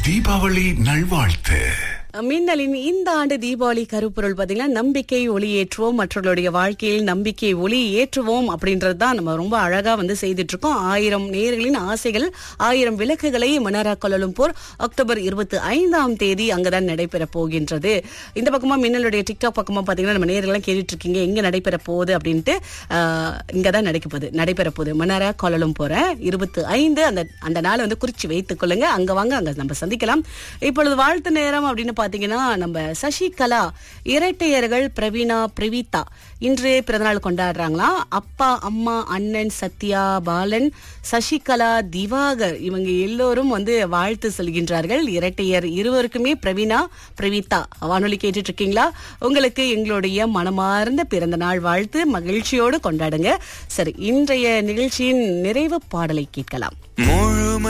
தீபாவளி நல்வாழ்த்து மின்னலின் இந்த ஆண்டு தீபாவளி கருப்பொருள் பாத்தீங்கன்னா நம்பிக்கை ஒளி ஏற்றுவோம் மற்றவர்களுடைய வாழ்க்கையில் நம்பிக்கை ஒளி ஏற்றுவோம் அப்படின்றது தான் நம்ம ரொம்ப அழகா வந்து செய்துட்டு இருக்கோம் ஆயிரம் நேர்களின் ஆசைகள் ஆயிரம் விளக்குகளை மனாரா கொலலும்பூர் அக்டோபர் இருபத்தி ஐந்தாம் தேதி அங்கதான் நடைபெற போகின்றது இந்த பக்கமா மின்னலுடைய டிக்டாக் பக்கமா பாத்தீங்கன்னா நம்ம நேர்கள்லாம் கேட்டுட்டு இருக்கீங்க எங்க நடைபெற போகுது அப்படின்ட்டு ஆஹ், இங்கதான் நடக்க போகுது நடைபெற போகுது மனாரா கொலலும்பூர் இருபத்தி ஐந்து அந்த அந்த நாளை வந்து குறிச்சு வைத்துக் கொள்ளுங்க அங்க வாங்க அங்க நம்ம சந்திக்கலாம் இப்பொழுது வாழ்த்து நேரம் அப்படின்னு பாத்தீங்கன்னா நம்ம சசிகலா இரட்டையர்கள் பிரவீனா பிரவீதா இன்று பிறந்தநாள் கொண்டாடுறாங்களாம் அப்பா அம்மா அண்ணன் சத்யா பாலன் சசிகலா திவாகர் இவங்க எல்லோரும் வந்து வாழ்த்து சொல்கின்றார்கள் இரட்டையர் இருவருக்குமே பிரவீனா பிரவீதா வானொலி கேட்டுட்டு இருக்கீங்களா உங்களுக்கு எங்களுடைய மனமார்ந்த பிறந்த நாள் வாழ்த்து மகிழ்ச்சியோடு கொண்டாடுங்க சரி இன்றைய நிகழ்ச்சியின் நிறைவு பாடலை கேட்கலாம் முழுமை